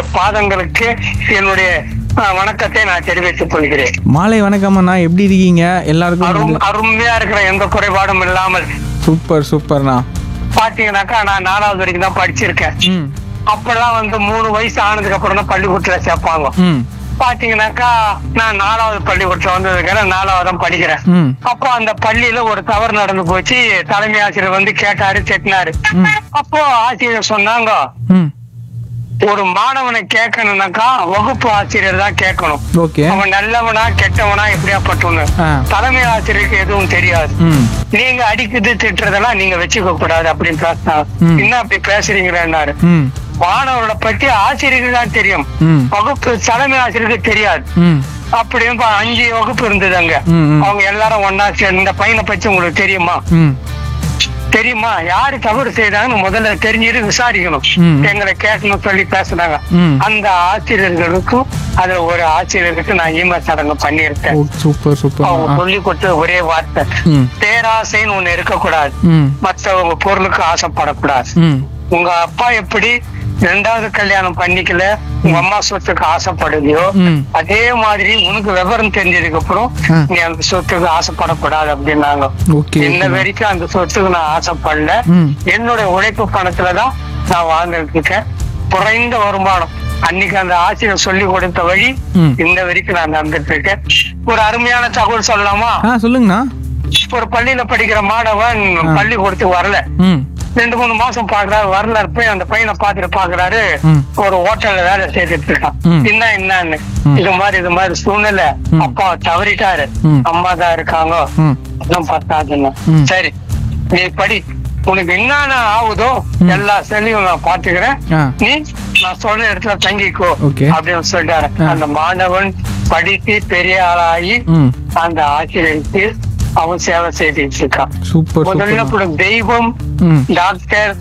பாதங்களுக்கு என்னுடைய அஹ், வணக்கத்தை நான் தெரிவித்துக் கொள்கிறேன் மாலை வணக்கம் அண்ணா எப்படி இருக்கீங்க எல்லாருக்கும் அரும் அருமையா இருக்கிற எந்த குறைபாடும் இல்லாமல் சூப்பர் சூப்பர்ண்ணா பாத்தீங்கன்னாக்கா நான் நாலாவது வரைக்கும் தான் படிச்சிருக்கேன் ம் அப்பெல்லாம் வந்து மூணு வயசு ஆனதுக்கு அப்புறம் தான் பள்ளிக்கூடத்துல சேர்ப்பாங்க ம் பாத்தீங்கன்னாக்கா நான் நாலாவது பள்ளிக்கூடத்துல வந்ததுக்கு நாலாவது தான் படிக்கிறேன் ம் அப்போ அந்த பள்ளியில ஒரு தவறு நடந்து போச்சு தலைமை ஆசிரியர் வந்து கேட்டாரு திட்டினாரு ம். அப்போ ஆசிரியர் சொன்னாங்க ம் ஒரு மாணவனை கேட்கணும்னாக்கா வகுப்பு ஆசிரியர் தான் கேட்கணும் ஓகே அவன் நல்லவனா கெட்டவனா எப்படியாப்பட்டவனு ஆ தலைமை ஆசிரியருக்கு எதுவும் தெரியாது ம் நீங்க அடிக்குது திட்டுறதெல்லாம் நீங்க வச்சுக்க கூடாது அப்படின்னு பேசினாங்க ம். என்ன அப்படி பேசுறீங்கன்னாரு ம் மாணவர்களை பத்தி ஆசிரியருக்கு தான் தெரியும் ம் வகுப்பு தலைமை ஆசிரியருக்கு தெரியாது ம் அப்படின்னு இப்ப அஞ்சு வகுப்பு இருந்தது அங்க ம், ம். அவங்க எல்லாரும் ஒன்னா சேர்ந்து இந்த பையனை பத்தி உங்களுக்கு தெரியுமா ம் தெரியுமா யாரு தவறு செய்தாங்கன்னு முதல்ல தெரிஞ்சுட்டு விசாரிக்கணும் ம். எங்களை கேட்கணும் சொல்லி பேசுனாங்க ம். அந்த ஆசிரியர்களுக்கும் அதுல ஒரு ஆசிரியருக்கு நான் ஈம சடங்கு பண்ணியிருக்கேன் ஓ சூப்பர் சூப்பர் அவங்க ஆ சொல்லி கொடுத்த ஒரே வார்த்தை ம் பேராசைன்னு ஒண்ணு இருக்கக்கூடாது ம் மற்றவங்க பொருளுக்கு ஆசைப்படக்கூடாது ம் உங்க அப்பா எப்படி ரெண்டாவது கல்யாணம் பண்ணிக்கல உங்க அம்மா சொத்துக்கு ஆசைப்படுதியோ ம். அதே மாதிரி உனக்கு விவரம் தெரிஞ்சதுக்கு அப்புறம் ஆ. நீ அந்த சொத்துக்கு ஆசைப்படக்கூடாது அப்படின்னாங்க ஓகே இன்ன வரைக்கும் அந்த சொத்துக்கு நான் ஆசைப்படல ம் என்னுடைய உழைப்பு பணத்துலதான் நான் வாழ்ந்துட்டு இருக்கேன் குறைந்த வருமானம் அன்னைக்கு அந்த ஆசிரியர் சொல்லி கொடுத்த வழி ம். இந்த வரைக்கும் நான் நடந்துட்டு இருக்கேன் ஒரு அருமையான தகவல் சொல்லலாமா ஆ சொல்லுங்கண்ணா ஒரு பள்ளியில படிக்கிற மாணவன் ஆ. பள்ளிக்கூடத்துக்கு வரல ம் ரெண்டு மூணு மாசம் பாக்குறாரு வரல போய் அந்த பையனை பாத்துட்டு பாக்குறாரு ம். ஒரு ஹோட்டல்ல வேலை செய்துட்டு இருக்கான் ம். என்ன என்னன்னு ம். இது மாதிரி இது மாதிரி சூழ்நிலை ம். அப்பா தவறிட்டாரு ம். அம்மா தான் இருக்காங்க ம் ஒன்றும் பத்தாதுன்னு ம். சரி நீ படி உனக்கு என்னென்ன ஆகுதோ ம். எல்லா செல்லையும் நான் பாத்துக்கிறேன் ஆ நீ நான் சொல்ற இடத்துல தங்கிக்கோ Okay. அப்படின்னு சொல்லிட்டாரு ஆ. அந்த மாணவன் படித்து பெரிய ஆளாகி ம் அந்த ஆசிரியருக்கு அவன் சேவை செய்துட்டு இருக்கான் சூப்பர் முதல்ல சூப்பர் கூட தெய்வம் ம் டாக்டர்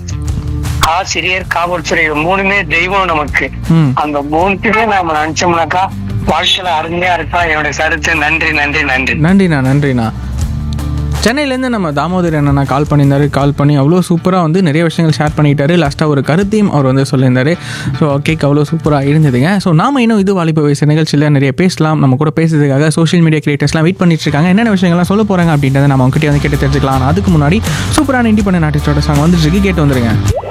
ஆசிரியர் காவல்துறை இது மூணுமே தெய்வம் நமக்கு ம் அந்த மூணுத்துமே நாம நினைச்சோம்னாக்கா வாழ்க்கையில அருமையா இருக்கா என்னோட கருத்து நன்றி நன்றி நன்றி நன்றிண்ணா நன்றிண்ணா சென்னையிலேருந்து நம்ம தாமோதர் அண்ணா கால் பண்ணியிருந்தாரு கால் பண்ணி அவ்வளோ சூப்பராக வந்து நிறைய விஷயங்கள் ஷேர் பண்ணிக்கிட்டாரு லாஸ்ட்டாக ஒரு கருத்தையும் அவர் வந்து சொல்லியிருந்தாரு ஸோ கேக் அவ்வளோ சூப்பராக இருந்ததுங்க ஸோ நாம இன்னும் இது வாலிப வயசு நிகழ்ச்சியில் நிறைய பேசலாம் நம்ம கூட பேசுறதுக்காக சோஷியல் மீடியா கிரியேட்டர்ஸ்லாம் வெயிட் பண்ணிட்டு இருக்காங்க என்னென்ன விஷயங்கள்லாம் சொல்ல போகிறாங்க அப்படின்றத நம்ம அவங்ககிட்ட வந்து கேட்டு தெரிஞ்சுக்கலாம் ஆனா, அதுக்கு முன்னாடி சூப்பரான இண்டிபெண்டன்ட் ஆர்டிஸ்டோட சாங் வந்துட்டு இருக்கு கேட்டு வந்துருங்க